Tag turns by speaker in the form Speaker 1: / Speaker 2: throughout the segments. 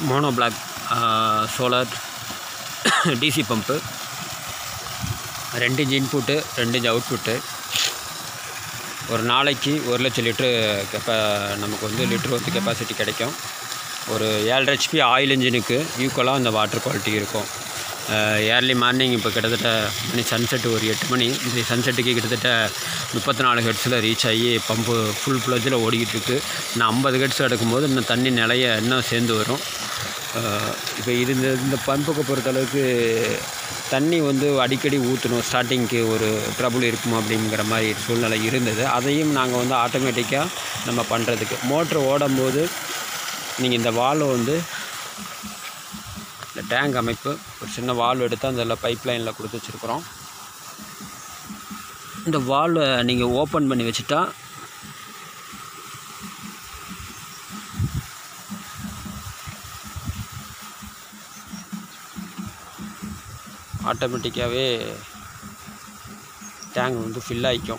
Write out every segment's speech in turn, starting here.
Speaker 1: mono block solar DC pump ரெண்டு inch input ரெண்டு inch output ஒரு நாளைக்கு ஒரு லட்சம் லிட்ரு கெப்பா நமக்கு வந்து லிட்ரு வந்து கெப்பாசிட்டி கிடைக்கும் ஒரு ஏழரை ஹெச்பி ஆயில் இன்ஜினுக்கு ஈக்குவலாக அந்த வாட்டர் குவாலிட்டி இருக்கும் ஏர்லி மார்னிங் இப்போ கிட்டத்தட்ட மணி சன்செட் ஒரு எட்டு மணி இந்த சன்செட்டுக்கு கிட்டத்தட்ட முப்பத்தி நாலு ஹெட்ஸில் ரீச் ஆகி பம்பு ஃபுல் ஃப்ளஜில் ஓடிக்கிட்டு இருக்குது இன்னும் ஐம்பது ஹெட்ஸ் எடுக்கும்போது இன்னும் தண்ணி நிலைய இன்னும் சேர்ந்து வரும் இப்போ இது இந்த இந்த பம்புக்கு பொறுத்தளவுக்கு தண்ணி வந்து அடிக்கடி ஊற்றணும் ஸ்டார்டிங்க்கு ஒரு ட்ரபுள் இருக்கும் அப்படிங்கிற மாதிரி சூழ்நிலை இருந்தது அதையும் நாங்கள் வந்து ஆட்டோமேட்டிக்காக நம்ம பண்ணுறதுக்கு மோட்ரு ஓடும்போது நீங்கள் இந்த வால்வை வந்து இந்த டேங்க் அமைப்பு ஒரு சின்ன வால்வ் எடுத்து அதில் பைப் லைனில் கொடுத்து வச்சுருக்குறோம் இந்த வால்வை நீங்கள் ஓப்பன் பண்ணி வச்சுட்டா ஆட்டோமேட்டிக்காகவே டேங்க் வந்து ஃபில் ஆகிக்கும்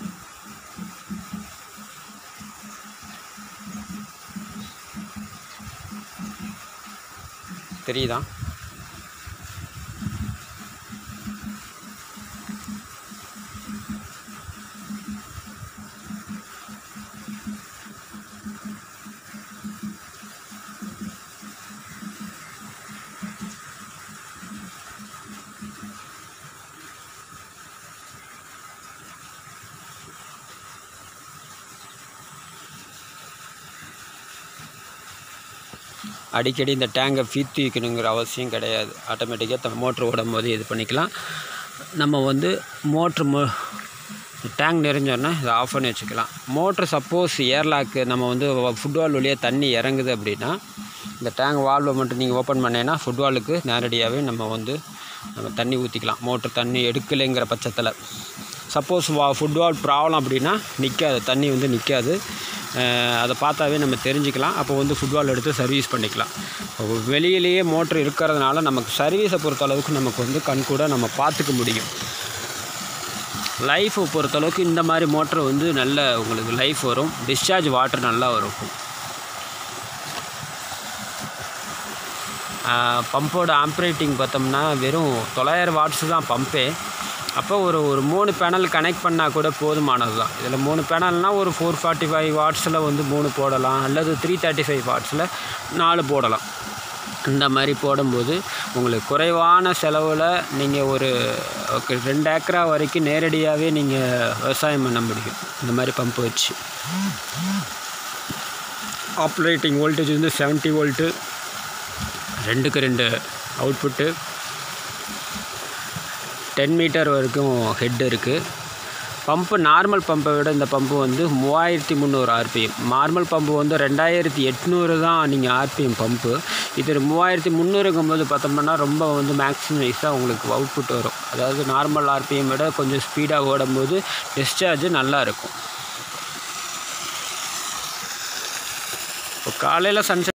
Speaker 1: தெரியுதா அடிக்கடி இந்த டேங்கை ஃபீத்து வைக்கணுங்கிற அவசியம் கிடையாது ஆட்டோமேட்டிக்காக மோட்ரு ஓடும் போது இது பண்ணிக்கலாம் நம்ம வந்து மோட்ரு மோ டேங்க் நிறைஞ்சோடனே இதை ஆஃப் பண்ணி வச்சுக்கலாம் மோட்ரு சப்போஸ் ஏர்லாக்கு நம்ம வந்து ஃபுட்பால் வழியாக தண்ணி இறங்குது அப்படின்னா இந்த டேங்க் வால்வை மட்டும் நீங்கள் ஓப்பன் பண்ணேன்னா ஃபுட்பாலுக்கு நேரடியாகவே நம்ம வந்து நம்ம தண்ணி ஊற்றிக்கலாம் மோட்ரு தண்ணி எடுக்கலைங்கிற பட்சத்தில் சப்போஸ் வா ஃபுட்பால் ப்ராப்ளம் அப்படின்னா நிற்காது தண்ணி வந்து நிற்காது அதை பார்த்தாவே நம்ம தெரிஞ்சுக்கலாம் அப்போ வந்து ஃபுட்பால் எடுத்து சர்வீஸ் பண்ணிக்கலாம் இப்போ வெளியிலேயே மோட்ரு இருக்கிறதுனால நமக்கு சர்வீஸை பொறுத்த அளவுக்கு நமக்கு வந்து கண் கூட நம்ம பார்த்துக்க முடியும் லைஃப்பை பொறுத்தளவுக்கு இந்த மாதிரி மோட்ரு வந்து நல்ல உங்களுக்கு லைஃப் வரும் டிஸ்சார்ஜ் வாட்டர் நல்லா வரும் பம்போட ஆப்ரேட்டிங் பார்த்தோம்னா வெறும் தொள்ளாயிரம் வாட்ஸ் தான் பம்பே அப்போ ஒரு ஒரு மூணு பேனல் கனெக்ட் பண்ணால் கூட போதுமானது தான் இதில் மூணு பேனல்னால் ஒரு ஃபோர் ஃபார்ட்டி ஃபைவ் வாட்ஸில் வந்து மூணு போடலாம் அல்லது த்ரீ தேர்ட்டி ஃபைவ் வாட்ஸில் நாலு போடலாம் இந்த மாதிரி போடும்போது உங்களுக்கு குறைவான செலவில் நீங்கள் ஒரு ரெண்டு ஏக்கரா வரைக்கும் நேரடியாகவே நீங்கள் விவசாயம் பண்ண முடியும் இந்த மாதிரி பம்பு வச்சு ஆப்ரேட்டிங் வோல்டேஜ் வந்து செவன்ட்டி வோல்ட்டு ரெண்டுக்கு ரெண்டு அவுட்புட்டு டென் மீட்டர் வரைக்கும் ஹெட் இருக்குது பம்பு நார்மல் பம்பை விட இந்த பம்பு வந்து மூவாயிரத்தி முந்நூறு ஆர்பிஎம் நார்மல் பம்பு வந்து ரெண்டாயிரத்தி எட்நூறு தான் நீங்கள் ஆர்பிஎம் பம்பு இது மூவாயிரத்தி முந்நூறுங்கும்போது பார்த்தோம்னா ரொம்ப வந்து மேக்ஸிமைஸாக உங்களுக்கு அவுட்புட் வரும் அதாவது நார்மல் ஆர்பிஎம் விட கொஞ்சம் ஸ்பீடாக ஓடும்போது டிஸ்சார்ஜ் நல்லா இருக்கும் இப்போ காலையில் சன்செட்